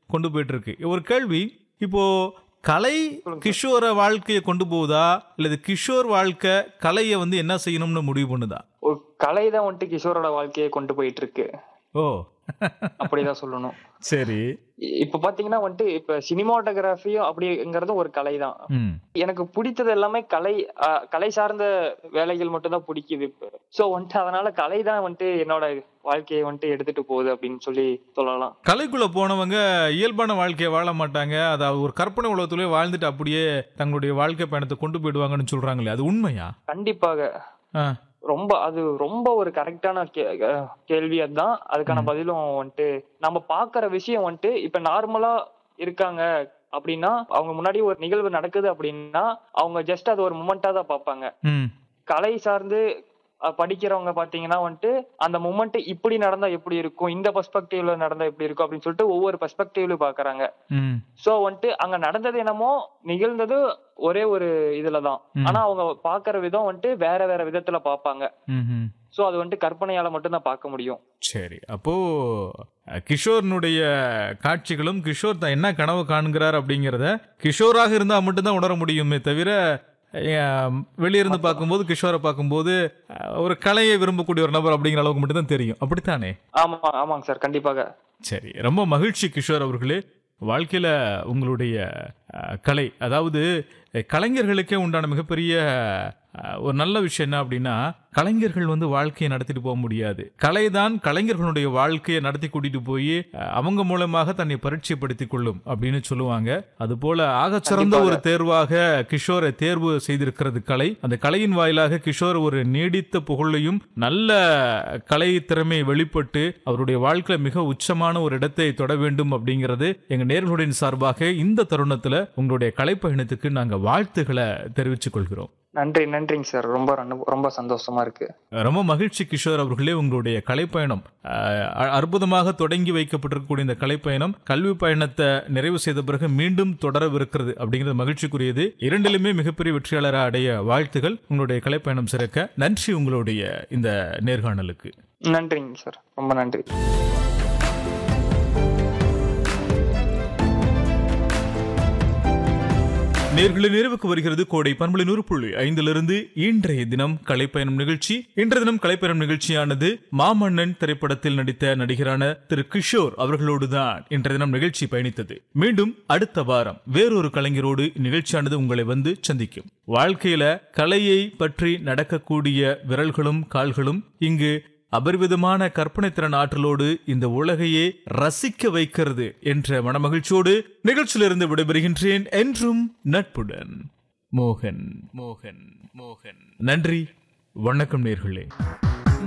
கொண்டு போயிட்டு இருக்கு ஒரு கேள்வி இப்போ கலை கிஷோர வாழ்க்கையை கொண்டு போகுதா இல்லது கிஷோர் வாழ்க்கை கலையை வந்து என்ன செய்யணும்னு முடிவு பண்ணுதா ஒரு கலை தான் வந்துட்டு கிஷோரோட வாழ்க்கையை கொண்டு போயிட்டு இருக்கு ஓ அப்படிதான் சொல்லணும் சரி இ- இப்ப பாத்தீங்கன்னா வந்துட்டு இப்ப சினிமாட்டோகிராஃபியும் அப்படிங்கிறது ஒரு கலை தான் ம் எனக்கு பிடித்தது எல்லாமே கலை அஹ், கலை சார்ந்த வேலைகள் மட்டும் தான் பிடிக்குது இப்ப சோ வந்துட்டு அதனால கலை தான் வந்துட்டு என்னோட வாழ்க்கையை வந்துட்டு எடுத்துட்டு போகுது அப்படின்னு சொல்லி சொல்லலாம் கலைக்குள்ள போனவங்க இயல்பான வாழ்க்கையை வாழ மாட்டாங்க அதாவது ஒரு கற்பனை உலகத்திலே வாழ்ந்துட்டு அப்படியே தங்களுடைய வாழ்க்கை பயணத்தை கொண்டு போயிடுவாங்கன்னு சொல்றாங்களே அது உண்மையா கண்டிப்பாக ஆ, ரொம்ப அது ரொம்ப ஒரு கரெக்டான கேள்வி அதுதான் அதுக்கான பதிலும் வந்துட்டு நம்ம பாக்குற விஷயம் வந்துட்டு இப்ப நார்மலா இருக்காங்க அப்படின்னா அவங்க முன்னாடி ஒரு நிகழ்வு நடக்குது அப்படின்னா அவங்க ஜஸ்ட் அது ஒரு மூமெண்டா தான் பார்ப்பாங்க ம் கலை சார்ந்து அஹ், படிக்கிறவங்க பாத்தீங்கன்னா வந்துட்டு அந்த மூமெண்ட் இப்படி நடந்தா எப்படி இருக்கும் இந்த பெர்ஸ்பெக்டிவ்ல நடந்தா எப்படி இருக்கும் அப்படின்னு சொல்லிட்டு ஒவ்வொரு பெர்ஸ்பெக்டிவ்ல பாக்குறாங்க ம் சோ வந்துட்டு அங்க நடந்தது என்னமோ நிகழ்ந்தது ஒரே ஒரு இதுலதான் ம். ஆனா அவங்க பாக்குற விதம் வந்துட்டு வேற வேற விதத்துல பாப்பாங்க ம் ம் சோ அது வந்துட்டு கற்பனையால மட்டும்தான் பார்க்க முடியும் சரி அப்போ அஹ், கிஷோர்னுடைய காட்சிகளும் கிஷோர் தான் என்ன கனவு காண்கிறார் அப்படிங்கிறத கிஷோராக இருந்தால் மட்டும்தான் உணர முடியுமே தவிர அஹ், வெளியிருந்து பார்க்கும்போது கிஷோரை பார்க்கும்போது அஹ், ஒரு கலையை விரும்பக்கூடிய ஒரு நபர் அப்படிங்கிற அளவுக்கு மட்டும்தான் தெரியும் அப்படித்தானே ஆமா ஆமாங்க சார் கண்டிப்பாக சரி ரொம்ப மகிழ்ச்சி கிஷோர் அவர்களே வாழ்க்கையில உங்களுடைய அஹ், கலை அதாவது அஹ், கலைஞர்களுக்கே உண்டான மிகப்பெரிய அஹ், ஒரு நல்ல விஷயம் என்ன அப்படின்னா கலைஞர்கள் வந்து வாழ்க்கையை நடத்திட்டு போக முடியாது கலைதான் கலைஞர்களுடைய வாழ்க்கையை நடத்தி கூட்டிட்டு போய் அஹ், அவங்க மூலமாக தன்னை பரிச்சயப்படுத்திக் கொள்ளும் அப்படின்னு சொல்லுவாங்க அது போல ஆகச்சிறந்த ஒரு தேர்வாக கிஷோரை தேர்வு செய்திருக்கிறது கலை அந்த கலையின் வாயிலாக கிஷோர் ஒரு நீடித்த புகழையும் நல்ல கலை திறமை வெளிப்பட்டு அவருடைய வாழ்க்கையில மிக உச்சமான ஒரு இடத்தை தொட வேண்டும் அப்படிங்கிறது எங்க நேர்களுடைய சார்பாக இந்த தருணத்துல உங்களுடைய கலை பயணத்துக்கு நாங்க வாழ்த்துக்களை தெரிவித்துக் கொள்கிறோம் நன்றி நன்றிங்க சார் ரொம்ப ரொம்ப- ரொம்ப சந்தோஷமா இருக்கு ரொம்ப மகிழ்ச்சி கிஷோர் அவர்களே உங்களுடைய கலைப்பயணம் அஹ், அ- அற்புதமாக தொடங்கி வைக்கப்பட்டிருக்கக்கூடிய இந்த கலைப்பயணம் கல்வி பயணத்தை நிறைவு செய்த பிறகு மீண்டும் தொடரவிருக்கிறது அப்படிங்கிறது மகிழ்ச்சிக்குரியது இரண்டிலுமே மிகப்பெரிய வெற்றியாளராக அடைய வாழ்த்துகள் உங்களுடைய கலைப்பயணம் சிறக்க நன்றி உங்களுடைய இந்த நேர்காணலுக்கு நன்றிங்க சார் ரொம்ப நன்றி நேர்களை நிறைவுக்கு வருகிறது கோடை பண்பலை நூறு புள்ளி ஐந்திலிருந்து இன்றைய தினம் கலைப்பயணம் நிகழ்ச்சி இன்றைய தினம் கலைப்பயணம் நிகழ்ச்சியானது மாமன்னன் திரைப்படத்தில் நடித்த நடிகரான திரு கிஷோர் அவர்களோடுதான் இன்றைய தினம் நிகழ்ச்சி பயணித்தது மீண்டும் அடுத்த வாரம் வேறொரு கலைஞரோடு இந்நிகழ்ச்சியானது உங்களை வந்து சந்திக்கும் வாழ்க்கையில கலையை பற்றி நடக்கக்கூடிய விரல்களும் கால்களும் இங்கு அபரிவிதமான கற்பனை திறன் ஆற்றலோடு இந்த உலகையே ரசிக்க வைக்கிறது என்ற மனமகிழ்ச்சியோடு நிகழ்ச்சியிலிருந்து விடைபெறுகின்றேன் என்றும் நட்புடன் மோகன் மோகன் மோகன் நன்றி வணக்கம் நேர்களே